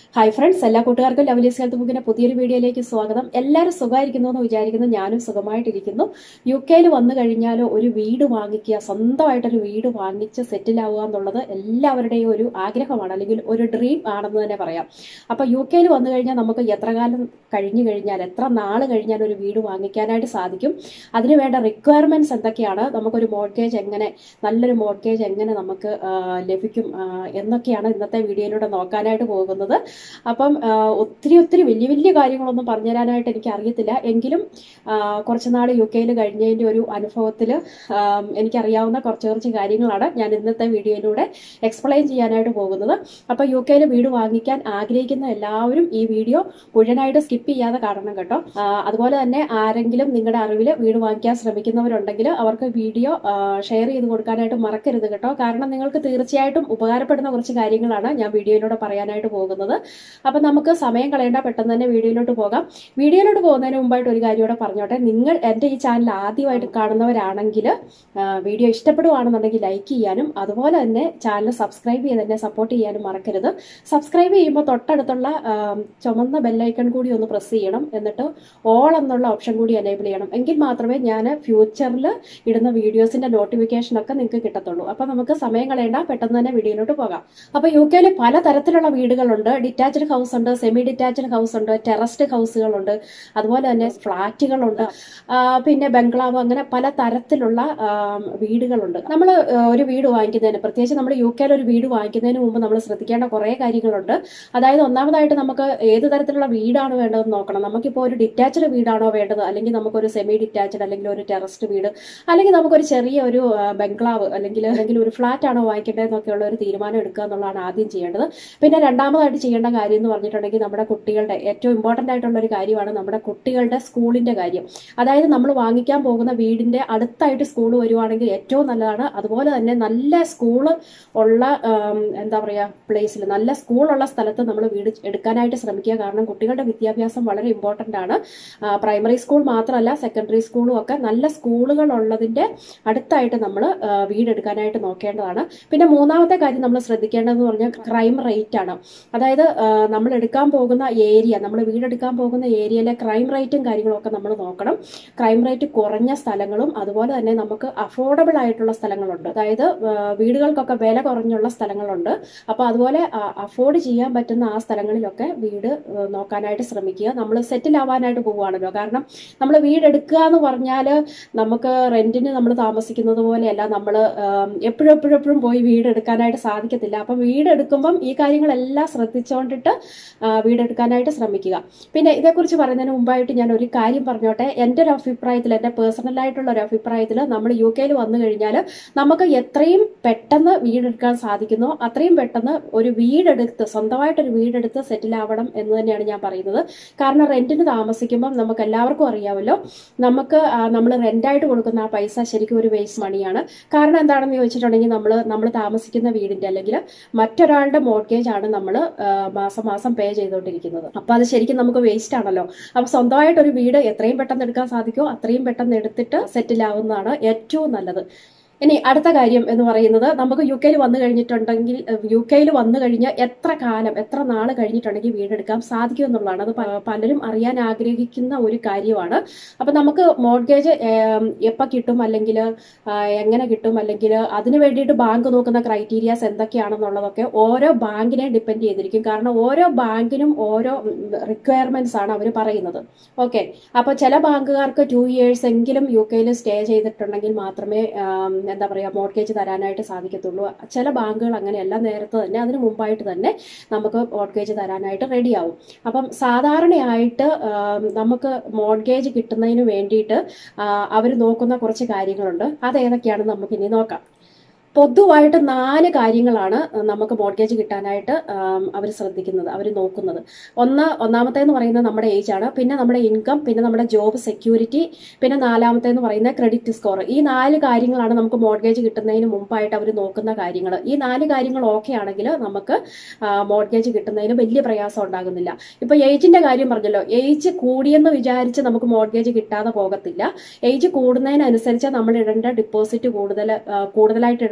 hi friends എല്ലാ കൂട്ടുകാർക്കും ലവലീസ് health ബുക്കിന്റെ പുതിയൊരു വീഡിയോയിലേക്ക് സ്വാഗതം എല്ലാവരും സുഖമായിരിക്കുന്നു എന്ന് വിചാരിക്കുന്നു ഞാനും സുഖമായിട്ടിരിക്കുന്നു യു കെയിൽ വന്നു കഴിഞ്ഞാൽ ഒരു വീട് വാങ്ങിക്കുക സ്വന്തമായിട്ടൊരു വീട് വാങ്ങിച്ച് സെറ്റിൽ ആവുക എന്നുള്ളത് എല്ലാവരുടെയും ഒരു ആഗ്രഹമാണ് അല്ലെങ്കിൽ ഒരു ഡ്രീം ആണെന്ന് തന്നെ പറയാം അപ്പൊ യു കെയിൽ വന്നു കഴിഞ്ഞാൽ നമുക്ക് എത്ര കാലം കഴിഞ്ഞു കഴിഞ്ഞാൽ എത്ര നാൾ കഴിഞ്ഞാൽ ഒരു വീട് വാങ്ങിക്കാനായിട്ട് സാധിക്കും അതിന് വേണ്ട റിക്വയർമെന്റ്സ് എന്തൊക്കെയാണ് നമുക്കൊരു മോർഗേജ് എങ്ങനെ നല്ലൊരു മോർഗേജ് എങ്ങനെ നമുക്ക് ആ, ലഭിക്കും ആ, എന്നൊക്കെയാണ് ഇന്നത്തെ വീഡിയോയിലൂടെ നോക്കാനായിട്ട് പോകുന്നത് അപ്പം ആ, ഒത്തിരി ഒത്തിരി വലിയ വലിയ കാര്യങ്ങളൊന്നും പറഞ്ഞു തരാനായിട്ട് എനിക്ക് അറിയത്തില്ല എങ്കിലും ആ, കുറച്ച് നാൾ യു കെയിൽ കഴിഞ്ഞതിൻ്റെ ഒരു അനുഭവത്തിൽ എനിക്കറിയാവുന്ന കുറച്ച് കുറച്ച് കാര്യങ്ങളാണ് ഞാൻ ഇന്നത്തെ വീഡിയോയിലൂടെ എക്സ്പ്ലെയിൻ ചെയ്യാനായിട്ട് പോകുന്നത് അപ്പോൾ യു കെയിൽ വീട് വാങ്ങിക്കാൻ ആഗ്രഹിക്കുന്ന എല്ലാവരും ഈ വീഡിയോ മുഴുവനായിട്ട് സ്കിപ്പ് ചെയ്യാതെ കാണണം കേട്ടോ ആ, അതുപോലെ തന്നെ ആരെങ്കിലും നിങ്ങളുടെ അറിവിൽ വീട് വാങ്ങിക്കാൻ ശ്രമിക്കുന്നവരുണ്ടെങ്കിൽ അവർക്ക് വീഡിയോ ഷെയർ ചെയ്ത് കൊടുക്കാനായിട്ട് മറക്കരുത് കേട്ടോ കാരണം നിങ്ങൾക്ക് തീർച്ചയായിട്ടും ഉപകാരപ്പെടുന്ന കുറച്ച് കാര്യങ്ങളാണ് ഞാൻ വീഡിയോയിലൂടെ പറയാനായിട്ട് പോകുന്നത് അപ്പം നമുക്ക് സമയം കളയേണ്ട പെട്ടെന്ന് തന്നെ വീഡിയോയിലോട്ട് പോകാം വീഡിയോയിലോട്ട് പോകുന്നതിന് മുമ്പായിട്ട് ഒരു കാര്യം കൂടെ പറഞ്ഞോട്ടെ നിങ്ങൾ എൻ്റെ ഈ ചാനൽ ആദ്യമായിട്ട് കാണുന്നവരാണെങ്കിൽ ആ, വീഡിയോ ഇഷ്ടപ്പെടുവാണെന്നുണ്ടെങ്കിൽ ലൈക്ക് ചെയ്യാനും അതുപോലെ തന്നെ ചാനൽ സബ്സ്ക്രൈബ് ചെയ്ത് എന്നെ സപ്പോർട്ട് ചെയ്യാനും മറക്കരുത് സബ്സ്ക്രൈബ് ചെയ്യുമ്പോൾ തൊട്ടടുത്തുള്ള ആ, ചുമന്ന ബെല്ലൈക്കൺ കൂടി ഒന്ന് പ്രസ് ചെയ്യണം എന്നിട്ട് ഓൾ എന്നുള്ള ഓപ്ഷൻ കൂടി എനേബിൾ ചെയ്യണം എങ്കിൽ മാത്രമേ ഞാൻ ഫ്യൂച്ചറിൽ ഇടുന്ന വീഡിയോസിന്റെ നോട്ടിഫിക്കേഷൻ ഒക്കെ നിങ്ങൾക്ക് കിട്ടത്തുള്ളൂ അപ്പൊ നമുക്ക് സമയം കളയേണ്ട പെട്ടെന്ന് തന്നെ വീഡിയോയിലോട്ട് പോകാം അപ്പൊ യു കെയിൽ പല തരത്തിലുള്ള വീടുകളുണ്ട് ഡിറ്റാച്ച്ഡ് ഹൗസ് ഉണ്ട് സെമി ഡിറ്റാച്ച്ഡ് ഹൗസ് ഉണ്ട് ടെറസ്ഡ് ഹൗസുകളുണ്ട് അതുപോലെ തന്നെ ഫ്ലാറ്റുകളുണ്ട് ആ, പിന്നെ ബംഗ്ലാവ് അങ്ങനെ പല തരത്തിലുള്ള ആ, വീടുകളുണ്ട് നമ്മൾ ഒരു വീട് വാങ്ങിക്കുന്നതിന് പ്രത്യേകിച്ച് നമ്മൾ യു കെയിൽ ഒരു വീട് വാങ്ങിക്കുന്നതിന് മുമ്പ് നമ്മൾ ശ്രദ്ധിക്കേണ്ട കുറേ കാര്യങ്ങളുണ്ട് അതായത് ഒന്നാമതായിട്ട് നമുക്ക് ഏത് തരത്തിലുള്ള വീടാണ് വേണ്ടതെന്ന് നോക്കണം നമുക്കിപ്പോൾ ഒരു ഡിറ്റാച്ച്ഡ് വീടാണോ വേണ്ടത് അല്ലെങ്കിൽ നമുക്കൊരു സെമി ഡിറ്റാച്ച്ഡ് അല്ലെങ്കിൽ ഒരു ടെറസ്ഡ് വീട് അല്ലെങ്കിൽ നമുക്കൊരു ചെറിയ ഒരു ആ, ബംഗ്ലാവ് അല്ലെങ്കിൽ അല്ലെങ്കിൽ ഒരു ഫ്ലാറ്റ് ആണോ വാങ്ങിക്കേണ്ടതെന്നൊക്കെയുള്ള ഒരു തീരുമാനം എടുക്കുക എന്നുള്ളതാണ് ആദ്യം ചെയ്യേണ്ടത് പിന്നെ രണ്ടാമതായിട്ട് ചെയ്യേണ്ട കാര്യം എന്ന് പറഞ്ഞിട്ടുണ്ടെങ്കിൽ നമ്മുടെ കുട്ടികളുടെ ഏറ്റവും ഇമ്പോർട്ടന്റ് ആയിട്ടുള്ള ഒരു കാര്യമാണ് നമ്മുടെ കുട്ടികളുടെ സ്കൂളിന്റെ കാര്യം അതായത് നമ്മൾ വാങ്ങിക്കാൻ പോകുന്ന വീടിന്റെ അടുത്തായിട്ട് സ്കൂൾ വരുവാണെങ്കിൽ ഏറ്റവും നല്ലതാണ് അതുപോലെ തന്നെ നല്ല സ്കൂള് ഉള്ള ആം, എന്താ പറയുക പ്ലേസിൽ നല്ല സ്കൂളുള്ള സ്ഥലത്ത് നമ്മൾ വീട് എടുക്കാനായിട്ട് ശ്രമിക്കുക കാരണം കുട്ടികളുടെ വിദ്യാഭ്യാസം വളരെ ഇമ്പോർട്ടന്റ് ആണ് പ്രൈമറി സ്കൂൾ മാത്രമല്ല സെക്കൻഡറി സ്കൂളും ഒക്കെ നല്ല സ്കൂളുകൾ ഉള്ളതിന്റെ അടുത്തായിട്ട് നമ്മൾ വീടെടുക്കാനായിട്ട് നോക്കേണ്ടതാണ് പിന്നെ മൂന്നാമത്തെ കാര്യം നമ്മൾ ശ്രദ്ധിക്കേണ്ടതെന്ന് പറഞ്ഞാൽ ക്രൈം റേറ്റ് ആണ് അതായത് ആ, നമ്മൾ എടുക്കാൻ പോകുന്ന ഏരിയ നമ്മൾ വീടെടുക്കാൻ പോകുന്ന ഏരിയയിലെ ക്രൈം റേറ്റും കാര്യങ്ങളും ഒക്കെ നമ്മൾ നോക്കണം ക്രൈം റേറ്റ് കുറഞ്ഞ സ്ഥലങ്ങളും അതുപോലെ തന്നെ നമുക്ക് അഫോർഡബിൾ ആയിട്ടുള്ള സ്ഥലങ്ങളുണ്ട് അതായത് ആ, വീടുകൾക്കൊക്കെ വില കുറഞ്ഞുള്ള സ്ഥലങ്ങളുണ്ട് അപ്പോൾ അതുപോലെ അഫോർഡ് ചെയ്യാൻ പറ്റുന്ന ആ സ്ഥലങ്ങളിലൊക്കെ വീട് ആ, നോക്കാനായിട്ട് ശ്രമിക്കുക നമ്മൾ സെറ്റിൽ ആവാനായിട്ട് പോവുകയാണല്ലോ കാരണം നമ്മൾ വീടെടുക്കുക എന്ന് പറഞ്ഞാൽ നമുക്ക് റെന്റിന് നമ്മൾ താമസിക്കുന്നത് പോലെയല്ല നമ്മൾ എപ്പോഴും എപ്പോഴും എപ്പോഴും പോയി വീട് എടുക്കാനായിട്ട് സാധിക്കത്തില്ല അപ്പം വീട് എടുക്കുമ്പം ഈ കാര്യങ്ങളെല്ലാം ശ്രദ്ധിച്ചുകൊണ്ടിട്ട് ആ, വീടെടുക്കാനായിട്ട് ശ്രമിക്കുക പിന്നെ ഇതേക്കുറിച്ച് പറയുന്നതിന് മുമ്പായിട്ട് ഞാൻ ഒരു കാര്യം പറഞ്ഞോട്ടെ എൻ്റെ ഒരു അഭിപ്രായത്തിൽ എൻ്റെ പേഴ്സണൽ ആയിട്ടുള്ള ഒരു അഭിപ്രായത്തിൽ നമ്മൾ യു കെയിൽ വന്നു കഴിഞ്ഞാൽ നമുക്ക് എത്രയും പെട്ടെന്ന് വീടെടുക്കാൻ സാധിക്കുന്നോ അത്രയും പെട്ടെന്ന് ഒരു വീടെടുത്ത് സ്വന്തമായിട്ടൊരു വീടെടുത്ത് സെറ്റിൽ ആവണം എന്ന് തന്നെയാണ് ഞാൻ പറയുന്നത് കാരണം റെന്റിന് താമസിക്കുമ്പം നമുക്ക് എല്ലാവർക്കും അറിയാമല്ലോ നമുക്ക് നമ്മൾ റെന്റായിട്ട് കൊടുക്കുന്ന ആ പൈസ ശരിക്കും ഒരു വേസ്റ്റ് മണിയാണ് കാരണം എന്താണെന്ന് ചോദിച്ചിട്ടുണ്ടെങ്കിൽ നമ്മൾ നമ്മൾ താമസിക്കുന്ന വീടിന്റെ അല്ലെങ്കിൽ മറ്റൊരാളുടെ മോർഗേജ് ആണ് നമ്മൾ മാസം മാസം പേ ചെയ്തുകൊണ്ടിരിക്കുന്നത് അപ്പൊ അത് ശരിക്കും നമുക്ക് വേസ്റ്റ് ആണല്ലോ അപ്പൊ സ്വന്തമായിട്ട് ഒരു വീട് എത്രയും പെട്ടെന്ന് എടുക്കാൻ സാധിക്കുമോ അത്രയും പെട്ടെന്ന് എടുത്തിട്ട് സെറ്റിൽ ആവുന്നതാണ് ഏറ്റവും നല്ലത് ഇനി അടുത്ത കാര്യം എന്ന് പറയുന്നത് നമുക്ക് യു കെയിൽ വന്നു കഴിഞ്ഞിട്ടുണ്ടെങ്കിൽ യു കെയിൽ വന്നു കഴിഞ്ഞ് എത്ര കാലം എത്ര നാൾ കഴിഞ്ഞിട്ടുണ്ടെങ്കിൽ വീടെടുക്കാൻ സാധിക്കും എന്നുള്ളതാണ് അത് പ- പലരും അറിയാൻ ആഗ്രഹിക്കുന്ന ഒരു കാര്യമാണ് അപ്പൊ നമുക്ക് മോർഗേജ് എപ്പോൾ കിട്ടും അല്ലെങ്കിൽ എങ്ങനെ കിട്ടും അല്ലെങ്കിൽ അതിന് വേണ്ടിയിട്ട് ബാങ്ക് നോക്കുന്ന ക്രൈറ്റീരിയാസ് എന്തൊക്കെയാണെന്നുള്ളതൊക്കെ ഓരോ ബാങ്കിനെ ഡിപ്പെൻഡ് ചെയ്തിരിക്കും കാരണം ഓരോ ബാങ്കിനും ഓരോ റിക്വയർമെന്റ്സ് ആണ് അവർ പറയുന്നത് ഓക്കെ അപ്പോൾ ചില ബാങ്കുകാർക്ക് ടു ഇയേഴ്സ് എങ്കിലും യു കെയിൽ സ്റ്റേ ചെയ്തിട്ടുണ്ടെങ്കിൽ മാത്രമേ ആം, എന്താ പറയുക മോർഗേജ് തരാനായിട്ട് സാധിക്കത്തുള്ളൂ ചില ബാങ്കുകൾ അങ്ങനെയല്ല നേരത്തെ തന്നെ അതിന് മുമ്പായിട്ട് തന്നെ നമുക്ക് മോർഗേജ് തരാനായിട്ട് റെഡിയാവും അപ്പം സാധാരണയായിട്ട് ആം, നമുക്ക് മോർഗേജ് കിട്ടുന്നതിന് വേണ്ടിയിട്ട് അവർ നോക്കുന്ന കുറച്ച് കാര്യങ്ങളുണ്ട് അത് ഏതൊക്കെയാണെന്ന് നമുക്ക് ഇനി നോക്കാം പൊതുവായിട്ട് നാല് കാര്യങ്ങളാണ് നമുക്ക് മോർഗേജ് കിട്ടാനായിട്ട് അവർ ശ്രദ്ധിക്കുന്നത് അവർ നോക്കുന്നത് ഒന്ന് ഒന്നാമത്തേന്ന് പറയുന്നത് നമ്മുടെ ഏജ് ആണ് പിന്നെ നമ്മുടെ ഇൻകം പിന്നെ നമ്മുടെ ജോബ് സെക്യൂരിറ്റി പിന്നെ നാലാമത്തേന്ന് പറയുന്നത് ക്രെഡിറ്റ് സ്കോർ ഈ നാല് കാര്യങ്ങളാണ് നമുക്ക് മോർഗേജ് കിട്ടുന്നതിന് മുമ്പായിട്ട് അവർ നോക്കുന്ന കാര്യങ്ങൾ ഈ നാല് കാര്യങ്ങൾ ഓക്കെ ആണെങ്കിൽ നമുക്ക് മോർഗേജ് കിട്ടുന്നതിന് വലിയ പ്രയാസം ഉണ്ടാകുന്നില്ല ഇപ്പൊ ഏജിന്റെ കാര്യം പറഞ്ഞല്ലോ ഏജ് കൂടിയെന്ന് വിചാരിച്ച് നമുക്ക് മോർഗേജ് കിട്ടാതെ പോകത്തില്ല ഏജ് കൂടുന്നതിനനുസരിച്ച് നമ്മൾ ഇടേണ്ട ഡിപ്പോസിറ്റ് കൂടുതൽ ആ, കൂടുതലായിട്ട് ഇടേണ്ട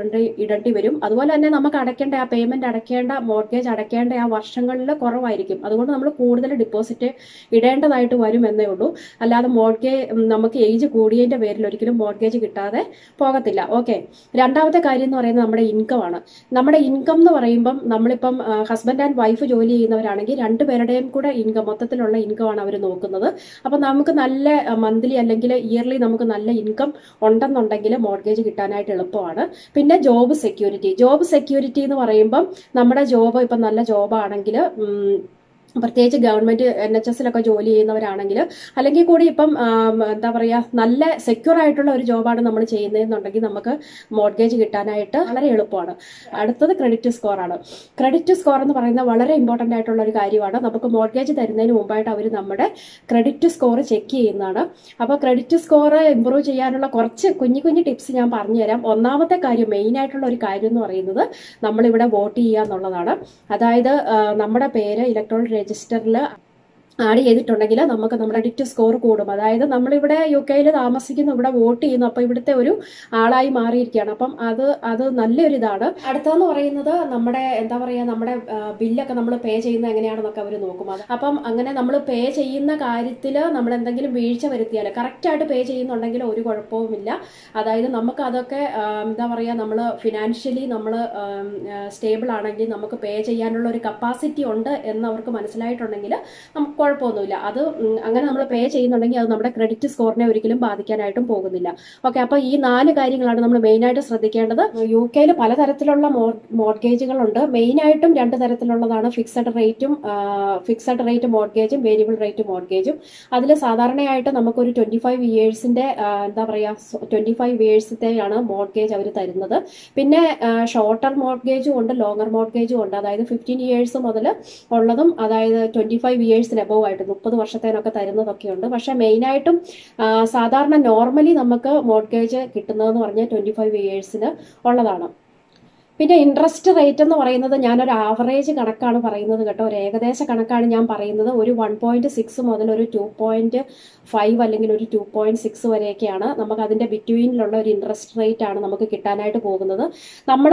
ഇടേണ്ടി ഇടേണ്ടി വരും അതുപോലെ തന്നെ നമുക്ക് അടയ്ക്കേണ്ട ആ പേയ്മെന്റ് അടയ്ക്കേണ്ട മോർഗേജ് അടയ്ക്കേണ്ട ആ വർഷങ്ങളിൽ കുറവായിരിക്കും അതുകൊണ്ട് നമ്മൾ കൂടുതൽ ഡിപ്പോസിറ്റ് ഇടേണ്ടതായിട്ട് വരും എന്നേ ഉള്ളൂ അല്ലാതെ മോർഗേജ് നമുക്ക് ഏജ് കൂടിയതിന്റെ പേരിൽ ഒരിക്കലും മോർഗേജ് കിട്ടാതെ പോകത്തില്ല ഓക്കെ രണ്ടാമത്തെ കാര്യം എന്ന് പറയുന്നത് നമ്മുടെ ഇൻകം ആണ് നമ്മുടെ ഇൻകം എന്ന് പറയുമ്പം നമ്മളിപ്പം ഹസ്ബൻഡ് ആൻഡ് വൈഫ് ജോലി ചെയ്യുന്നവരാണെങ്കിൽ രണ്ടുപേരുടെയും കൂടെ ഇൻകം മൊത്തത്തിലുള്ള ഇൻകം ആണ് അവർ നോക്കുന്നത് അപ്പം നമുക്ക് നല്ല മന്ത്ലി അല്ലെങ്കിൽ ഇയർലി നമുക്ക് നല്ല ഇൻകം ഉണ്ടെന്നുണ്ടെങ്കിൽ മോർഗേജ് കിട്ടാനായിട്ട് എളുപ്പമാണ് പിന്നെ ജോബ് സെക്യൂരിറ്റി ജോബ് സെക്യൂരിറ്റി എന്ന് പറയുമ്പം നമ്മുടെ ജോബ് ഇപ്പം നല്ല ജോബാണെങ്കിൽ പ്രത്യേകിച്ച് ഗവൺമെന്റ് എൻ എച്ച് എസിലൊക്കെ ജോലി ചെയ്യുന്നവരാണെങ്കിൽ അല്ലെങ്കിൽ കൂടി ഇപ്പം ആം, എന്താ പറയുക നല്ല സെക്യൂർ ആയിട്ടുള്ള ഒരു ജോബാണ് നമ്മൾ ചെയ്യുന്നതെന്നുണ്ടെങ്കിൽ നമുക്ക് മോർഗേജ് കിട്ടാനായിട്ട് വളരെ എളുപ്പമാണ് അടുത്തത് ക്രെഡിറ്റ് സ്കോർ ആണ് ക്രെഡിറ്റ് സ്കോർ എന്ന് പറയുന്നത് വളരെ ഇമ്പോർട്ടന്റ് ആയിട്ടുള്ള ഒരു കാര്യമാണ് നമുക്ക് മോർഗേജ് തരുന്നതിന് മുമ്പായിട്ട് അവർ നമ്മുടെ ക്രെഡിറ്റ് സ്കോർ ചെക്ക് ചെയ്യുന്നതാണ് അപ്പോൾ ക്രെഡിറ്റ് സ്കോർ ഇമ്പ്രൂവ് ചെയ്യാനുള്ള കുറച്ച് കുഞ്ഞു കുഞ്ഞു ടിപ്സ് ഞാൻ പറഞ്ഞുതരാം ഒന്നാമത്തെ കാര്യം മെയിൻ ആയിട്ടുള്ള ഒരു കാര്യം എന്ന് പറയുന്നത് നമ്മളിവിടെ വോട്ട് ചെയ്യുക എന്നുള്ളതാണ് അതായത് ആ, നമ്മുടെ പേര് ഇലക്ട്രോണിക് രജിസ്റ്ററിൽ ആഡ് ചെയ്തിട്ടുണ്ടെങ്കിൽ നമുക്ക് നമ്മുടെ ക്രെഡിറ്റ് സ്കോർ കൂടും അതായത് നമ്മളിവിടെ യു കെയിൽ താമസിക്കുന്നു ഇവിടെ വോട്ട് ചെയ്യുന്നു അപ്പോൾ ഇവിടുത്തെ ഒരു ആളായി മാറിയിരിക്കുകയാണ് അപ്പം അത് അത് നല്ലൊരു ഇതാണ് അടുത്തതെന്ന് പറയുന്നത് നമ്മുടെ എന്താ പറയുക നമ്മുടെ ബില്ലൊക്കെ നമ്മൾ പേ ചെയ്യുന്നത് എങ്ങനെയാണെന്നൊക്കെ അവർ നോക്കും അത് അപ്പം അങ്ങനെ നമ്മൾ പേ ചെയ്യുന്ന കാര്യത്തിൽ നമ്മൾ എന്തെങ്കിലും വീഴ്ച വരുത്തിയാൽ കറക്റ്റായിട്ട് പേ ചെയ്യുന്നുണ്ടെങ്കിൽ ഒരു കുഴപ്പവുമില്ല അതായത് നമുക്ക് അതൊക്കെ ആ, എന്താ പറയുക നമ്മൾ ഫിനാൻഷ്യലി നമ്മൾ സ്റ്റേബിൾ ആണെങ്കിൽ നമുക്ക് പേ ചെയ്യാനുള്ള ഒരു കപ്പാസിറ്റി ഉണ്ട് എന്ന് അവർക്ക് മനസ്സിലായിട്ടുണ്ടെങ്കിൽ നമുക്ക് കുഴപ്പമൊന്നുമില്ല അത് ഉം, അങ്ങനെ നമ്മൾ പേ ചെയ്യുന്നുണ്ടെങ്കിൽ അത് നമ്മുടെ ക്രെഡിറ്റ് സ്കോറിനെ ഒരിക്കലും ബാധിക്കാനായിട്ടും പോകുന്നില്ല ഓക്കെ അപ്പോൾ ഈ നാല് കാര്യങ്ങളാണ് നമ്മൾ മെയിനായിട്ട് ശ്രദ്ധിക്കേണ്ടത് യു കെയിൽ പലതരത്തിലുള്ള മോർഗേജുകളുണ്ട് മെയിനായിട്ടും രണ്ട് തരത്തിലുള്ളതാണ് ഫിക്സഡ് റേറ്റും ഫിക്സഡ് റേറ്റ് മോർഗേജും വേരിയബിൾ റേറ്റ് മോർഗേജും അതിൽ സാധാരണയായിട്ട് നമുക്കൊരു ട്വന്റി ഫൈവ് ഇയേഴ്സിന്റെ എന്താ പറയുക ട്വന്റി ഫൈവ് ഇയേഴ്സത്തെയാണ് മോർഗേജ് അവർ തരുന്നത് പിന്നെ ഷോർട്ടർ മോർഗേജും ഉണ്ട് ലോങ്ങർ മോർഗേജും ഉണ്ട് അതായത് ഫിഫ്റ്റീൻ ഇയേഴ്സ് മുതൽ ഉള്ളതും അതായത് ട്വന്റി ഫൈവ് ഇയേഴ്സിന് എബവ് ആയിട്ട് മുപ്പത് വർഷത്തേനൊക്കെ തരുന്നതൊക്കെ ഉണ്ട് പക്ഷെ മെയിനായിട്ടും സാധാരണ നോർമലി നമുക്ക് മോർഗേജ് കിട്ടുന്നതെന്ന് പറഞ്ഞാൽ ട്വന്റി ഫൈവ് ഇയേഴ്സിന് ഉള്ളതാണ് പിന്നെ ഇൻട്രസ്റ്റ് റേറ്റ് എന്ന് പറയുന്നത് ഞാനൊരു ആവറേജ് കണക്കാണ് പറയുന്നത് കേട്ടോ ഒരു ഏകദേശ കണക്കാണ് ഞാൻ പറയുന്നത് ഒരു വൺ പോയിന്റ് സിക്സ് മുതൽ ഒരു ടു പോയിന്റ് ഫൈവ് അല്ലെങ്കിൽ ഒരു ടു പോയിന്റ് സിക്സ് വരെയൊക്കെയാണ് നമുക്ക് അതിന്റെ ബിറ്റ്വീനിലുള്ള ഒരു ഇൻട്രസ്റ്റ് റേറ്റ് ആണ് നമുക്ക് കിട്ടാനായിട്ട് പോകുന്നത് നമ്മൾ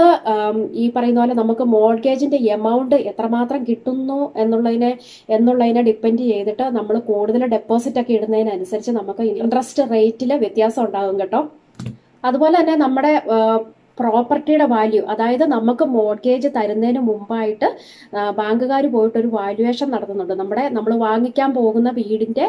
ഈ പറയുന്ന പോലെ നമുക്ക് മോർഗേജിന്റെ എമൗണ്ട് എത്രമാത്രം കിട്ടുന്നു എന്നുള്ളതിനെ എന്നുള്ളതിനെ ഡിപ്പെൻഡ് ചെയ്തിട്ട് നമ്മൾ കൂടുതൽ ഡെപ്പോസിറ്റ് ഒക്കെ ഇടുന്നതിനനുസരിച്ച് നമുക്ക് ഇൻട്രസ്റ്റ് റേറ്റിൽ വ്യത്യാസം ഉണ്ടാകും കേട്ടോ അതുപോലെ തന്നെ നമ്മുടെ പ്രോപ്പർട്ടിയുടെ വാല്യൂ അതായത് നമുക്ക് മോർഗേജ് തരുന്നതിന് മുമ്പായിട്ട് ബാങ്കുകാർ പോയിട്ട് ഒരു വാല്യുവേഷൻ നടത്തുന്നുണ്ട് നമ്മുടെ നമ്മൾ വാങ്ങിക്കാൻ പോകുന്ന വീടിന്റെ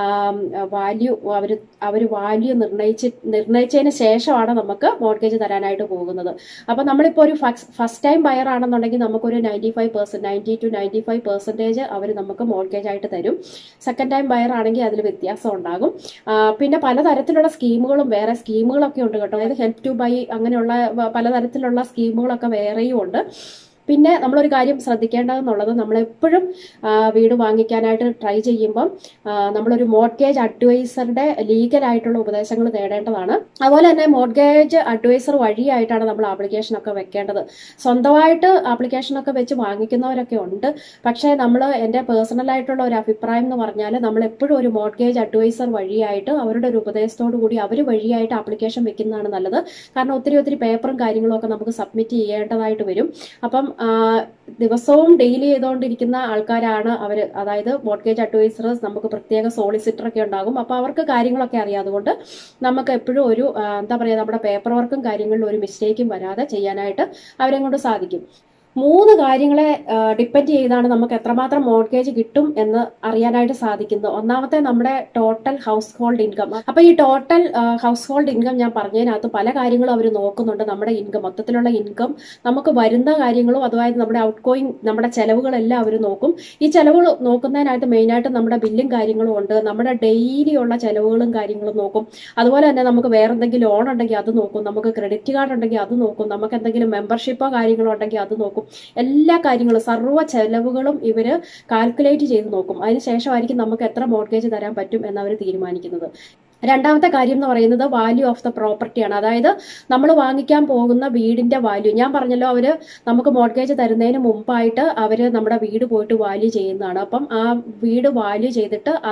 വാല്യൂ അവർ അവർ വാല്യൂ നിർണ്ണയിച്ച് നിർണ്ണയിച്ചതിന് ശേഷമാണ് നമുക്ക് മോർഗേജ് തരാനായിട്ട് പോകുന്നത് അപ്പോൾ നമ്മളിപ്പോൾ ഒരു ഫസ്റ്റ് ടൈം ബയർ ആണെന്നുണ്ടെങ്കിൽ നമുക്കൊരു ninety five percent ninety two ninety five percentage അവർ നമുക്ക് മോർഗേജ് ആയിട്ട് തരും സെക്കൻഡ് ടൈം ബയർ ആണെങ്കിൽ അതിൽ വ്യത്യാസം ഉണ്ടാകും ആ, പിന്നെ പലതരത്തിലുള്ള സ്കീമുകളും വേറെ സ്കീമുകളൊക്കെ ഉണ്ട് കേട്ടോ അതായത് ഹെൽപ്പ് ടു ബൈ അങ്ങനെയുള്ള വ- പലതരത്തിലുള്ള സ്കീമുകളൊക്കെ വേറെയും ഉണ്ട് പിന്നെ നമ്മളൊരു കാര്യം ശ്രദ്ധിക്കേണ്ടതെന്നുള്ളത് നമ്മളെപ്പോഴും ആ, വീട് വാങ്ങിക്കാനായിട്ട് ട്രൈ ചെയ്യുമ്പം ആ, നമ്മളൊരു മോർഗേജ് അഡ്വൈസറുടെ ലീഗലായിട്ടുള്ള ഉപദേശങ്ങൾ തേടേണ്ടതാണ് അതുപോലെ തന്നെ മോർഗേജ് അഡ്വൈസർ വഴിയായിട്ടാണ് നമ്മൾ ആപ്ലിക്കേഷൻ ഒക്കെ വെക്കേണ്ടത് സ്വന്തമായിട്ട് ആപ്ലിക്കേഷൻ ഒക്കെ വെച്ച് വാങ്ങിക്കുന്നവരൊക്കെ ഉണ്ട് പക്ഷേ നമ്മൾ എൻ്റെ പേഴ്സണൽ ആയിട്ടുള്ള ഒരു അഭിപ്രായം എന്ന് പറഞ്ഞാൽ നമ്മൾ എപ്പോഴും ഒരു മോർഗേജ് അഡ്വൈസർ വഴിയായിട്ട് അവരുടെ ഒരു ഉപദേശത്തോടു കൂടി അവർ വഴിയായിട്ട് ആപ്ലിക്കേഷൻ വെക്കുന്നതാണ് നല്ലത് കാരണം ഒത്തിരി ഒത്തിരി പേപ്പറും കാര്യങ്ങളും ഒക്കെ നമുക്ക് സബ്മിറ്റ് ചെയ്യേണ്ടതായിട്ട് വരും അപ്പം ആ, ദിവസവും ഡെയിലി ചെയ്തുകൊണ്ടിരിക്കുന്ന ആൾക്കാരാണ് അവർ അതായത് മോർഗേജ് അഡ്വൈസേഴ്സ് നമുക്ക് പ്രത്യേക സോളിസിറ്റർ ഒക്കെ ഉണ്ടാകും അപ്പോൾ അവർക്ക് കാര്യങ്ങളൊക്കെ അറിയാം അതുകൊണ്ട് നമുക്ക് എപ്പോഴും ഒരു ആ, എന്താ പറയുക നമ്മുടെ പേപ്പർ വർക്കും കാര്യങ്ങളിലും ഒരു മിസ്റ്റേക്കും വരാതെ ചെയ്യാനായിട്ട് അവരെ കൊണ്ട് സാധിക്കും മൂന്ന് കാര്യങ്ങളെ ഡിപ്പെൻഡ് ചെയ്താണ് നമുക്ക് എത്രമാത്രം മോർഗേജ് കിട്ടും എന്ന് അറിയാനായിട്ട് സാധിക്കുന്നത് ഒന്നാമത്തെ നമ്മുടെ ടോട്ടൽ ഹൗസ് ഹോൾഡ് ഇൻകം അപ്പൊ ഈ ടോട്ടൽ ഹൗസ് ഹോൾഡ് ഇൻകം ഞാൻ പറഞ്ഞതിനകത്ത് പല കാര്യങ്ങളും അവർ നോക്കുന്നുണ്ട് നമ്മുടെ ഇൻകം മൊത്തത്തിലുള്ള ഇൻകം നമുക്ക് വരുന്ന കാര്യങ്ങളും അതായത് നമ്മുടെ ഔട്ട് ഗോയിങ് നമ്മുടെ ചെലവുകളെല്ലാം അവർ നോക്കും ഈ ചെലവുകൾ നോക്കുന്നതിനായിട്ട് മെയിനായിട്ട് നമ്മുടെ ബില്ലും കാര്യങ്ങളും ഉണ്ട് നമ്മുടെ ഡെയിലി ഉള്ള ചെലവുകളും കാര്യങ്ങളും നോക്കും അതുപോലെ തന്നെ നമുക്ക് വേറെ എന്തെങ്കിലും ലോൺ ഉണ്ടെങ്കിൽ അത് നോക്കും നമുക്ക് ക്രെഡിറ്റ് കാർഡ് ഉണ്ടെങ്കിൽ അത് നോക്കും നമുക്ക് എന്തെങ്കിലും മെമ്പർഷിപ്പോ കാര്യങ്ങളോ ഉണ്ടെങ്കിൽ അത് നോക്കും എല്ലാ കാര്യങ്ങളും സർവ്വ ചെലവുകളും ഇവര് കാൽക്കുലേറ്റ് ചെയ്ത് നോക്കും അതിനുശേഷമായിരിക്കും നമുക്ക് എത്ര മോർഗേജ് തരാൻ പറ്റും എന്ന് അവർ തീരുമാനിക്കുന്നത് രണ്ടാമത്തെ കാര്യം എന്ന് പറയുന്നത് വാല്യൂ ഓഫ് ദ പ്രോപ്പർട്ടിയാണ് അതായത് നമ്മൾ വാങ്ങിക്കാൻ പോകുന്ന വീടിന്റെ വാല്യൂ ഞാൻ പറഞ്ഞല്ലോ അവര് നമുക്ക് മോർഗേജ് തരുന്നതിന് മുമ്പായിട്ട് അവര് നമ്മുടെ വീട് പോയിട്ട് വാല്യൂ ചെയ്യുന്നതാണ് അപ്പം ആ വീട് വാല്യൂ ചെയ്തിട്ട് അത്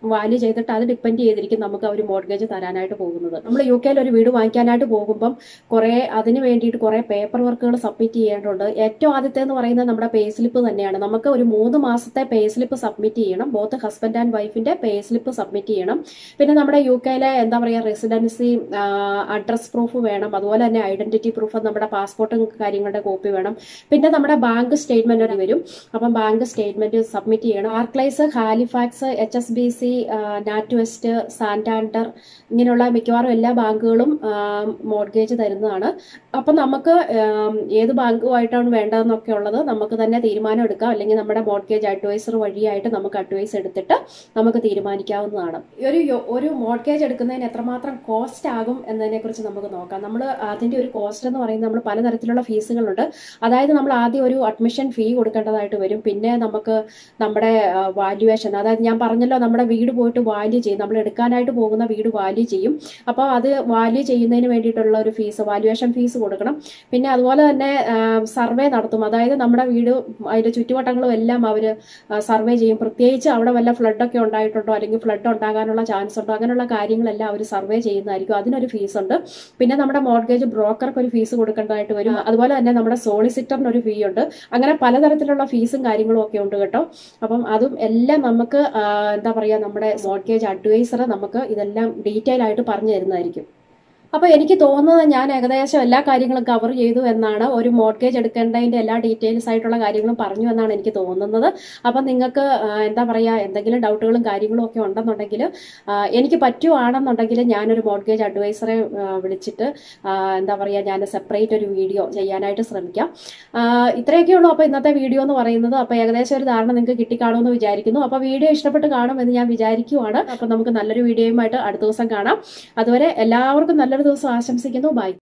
വാല്യൂ ചെയ്തിട്ട് അത് ഡിപ്പെൻഡ് ചെയ്തിരിക്കും നമുക്ക് അവർ മോർഗേജ് തരാനായിട്ട് പോകുന്നത് നമ്മൾ യു കെയിൽ ഒരു വീട് വാങ്ങിക്കാനായിട്ട് പോകുമ്പം കുറേ അതിന് വേണ്ടിയിട്ട് കുറേ പേപ്പർ വർക്കുകൾ സബ്മിറ്റ് ചെയ്യേണ്ടതുണ്ട് ഏറ്റവും ആദ്യത്തെ എന്ന് പറയുന്നത് നമ്മുടെ പേ സ്ലിപ്പ് തന്നെയാണ് നമുക്ക് ഒരു മൂന്ന് മാസത്തെ പേ സ്ലിപ്പ് സബ്മിറ്റ് ചെയ്യണം ബോത്ത് ഹസ്ബൻഡ് ആൻഡ് വൈഫിന്റെ പേ സ്ലിപ്പ് സബ്മിറ്റ് ചെയ്യണം പിന്നെ നമ്മുടെ യു കെയിലെ എന്താ പറയുക റെസിഡൻസി അഡ്രസ് പ്രൂഫ് വേണം അതുപോലെ തന്നെ ഐഡന്റിറ്റി പ്രൂഫ് നമ്മുടെ പാസ്പോർട്ടും കാര്യങ്ങളുടെ കോപ്പി വേണം പിന്നെ നമ്മുടെ ബാങ്ക് സ്റ്റേറ്റ്മെന്റ് വരും അപ്പം ബാങ്ക് സ്റ്റേറ്റ്മെന്റ് സബ്മിറ്റ് ചെയ്യണം Barclays Halifax H S B C NatWest Santander ഇങ്ങനെയുള്ള മിക്കവാറും എല്ലാ ബാങ്കുകളും മോർഗേജ് തരുന്നതാണ് അപ്പം നമുക്ക് ആം, ഏത് ബാങ്കുമായിട്ടാണ് വേണ്ടതെന്നൊക്കെ ഉള്ളത് നമുക്ക് തന്നെ തീരുമാനം എടുക്കാം അല്ലെങ്കിൽ നമ്മുടെ മോർഗേജ് അഡ്വൈസർ വഴിയായിട്ട് നമുക്ക് അഡ്വൈസ് എടുത്തിട്ട് നമുക്ക് തീരുമാനിക്കാവുന്നതാണ് ഈ ഒരു യോ- ഒരു മോർഗേജ് എടുക്കുന്നതിന് എത്രമാത്രം കോസ്റ്റ് ആകും എന്നതിനെ കുറിച്ച് നമുക്ക് നോക്കാം നമ്മൾ അതിന്റെ ഒരു കോസ്റ്റ് എന്ന് പറയുന്നത് നമ്മൾ പലതരത്തിലുള്ള ഫീസുകളുണ്ട് അതായത് നമ്മൾ ആദ്യം ഒരു അഡ്മിഷൻ ഫീ കൊടുക്കേണ്ടതായിട്ട് വരും പിന്നെ നമുക്ക് നമ്മുടെ വാല്യുവേഷൻ അതായത് ഞാൻ പറഞ്ഞല്ലോ നമ്മുടെ വീട് പോയിട്ട് വാല്യൂ ചെയ്യും നമ്മൾ എടുക്കാനായിട്ട് പോകുന്ന വീട് വാല്യൂ ചെയ്യും അപ്പോൾ അത് വാല്യൂ ചെയ്യുന്നതിന് വേണ്ടിയിട്ടുള്ള ഒരു ഫീസ് വാല്യുവേഷൻ ഫീസ് കൊടുക്കണം പിന്നെ അതുപോലെ തന്നെ സർവേ നടത്തും അതായത് നമ്മുടെ വീട് അതിന്റെ ചുറ്റുവട്ടങ്ങളും എല്ലാം അവർ സർവേ ചെയ്യും പ്രത്യേകിച്ച് അവിടെ വല്ല ഫ്ലഡൊക്കെ ഉണ്ടായിട്ടുണ്ടോ അല്ലെങ്കിൽ ഫ്ലഡ് ഉണ്ടാകാനുള്ള ചാൻസ് ഉണ്ടോ അങ്ങനെയുള്ള കാര്യങ്ങളെല്ലാം അവർ സർവേ ചെയ്യുന്നതായിരിക്കും അതിനൊരു ഫീസ് ഉണ്ട് പിന്നെ നമ്മുടെ മോർഗേജ് ബ്രോക്കർക്ക് ഒരു ഫീസ് കൊടുക്കേണ്ടതായിട്ട് വരും അതുപോലെ തന്നെ നമ്മുടെ സോളിസിറ്ററിന് ഒരു ഫീ ഉണ്ട് അങ്ങനെ പലതരത്തിലുള്ള ഫീസും കാര്യങ്ങളും ഒക്കെ ഉണ്ട് കേട്ടോ അപ്പം അതും എല്ലാം നമുക്ക് ആ, എന്താ പറയുക നമ്മുടെ മോർഗേജ് അഡ്വൈസർ നമുക്ക് ഇതെല്ലാം ഡീറ്റെയിൽ ആയിട്ട് പറഞ്ഞു തരുന്നതായിരിക്കും അപ്പൊ എനിക്ക് തോന്നുന്നത് ഞാൻ ഏകദേശം എല്ലാ കാര്യങ്ങളും കവർ ചെയ്തു എന്നാണ് ഒരു മോർഗേജ് എടുക്കേണ്ടതിന്റെ എല്ലാ ഡീറ്റെയിൽസ് ആയിട്ടുള്ള കാര്യങ്ങളും പറഞ്ഞു എന്നാണ് എനിക്ക് തോന്നുന്നത് അപ്പൊ നിങ്ങൾക്ക് ആ, എന്താ പറയാ എന്തെങ്കിലും ഡൗട്ടുകളും കാര്യങ്ങളും ഒക്കെ ഉണ്ടെന്നുണ്ടെങ്കിൽ ആ, എനിക്ക് പറ്റുവാണെന്നുണ്ടെങ്കിൽ ഞാനൊരു മോർഗേജ് അഡ്വൈസറെ ആ, വിളിച്ചിട്ട് ആ, എന്താ പറയാ ഞാൻ സെപ്പറേറ്റ് ഒരു വീഡിയോ ചെയ്യാനായിട്ട് ശ്രമിക്കാം ആ, ഇത്രയൊക്കെ ഉള്ളൂ അപ്പോൾ ഇന്നത്തെ വീഡിയോ എന്ന് പറയുന്നത് അപ്പോൾ ഏകദേശം ഒരു ധാരണ നിങ്ങൾക്ക് കിട്ടിക്കാണുമെന്ന് വിചാരിക്കുന്നു അപ്പോൾ വീഡിയോ ഇഷ്ടപ്പെട്ട് കാണുമെന്ന് ഞാൻ വിചാരിക്കുവാണ് അപ്പോൾ നമുക്ക് നല്ലൊരു വീഡിയോയുമായിട്ട് അടുത്ത ദിവസം കാണാം അതുവരെ എല്ലാവർക്കും നല്ലൊരു ദിവസം ആശംസിക്കുന്നു ബൈ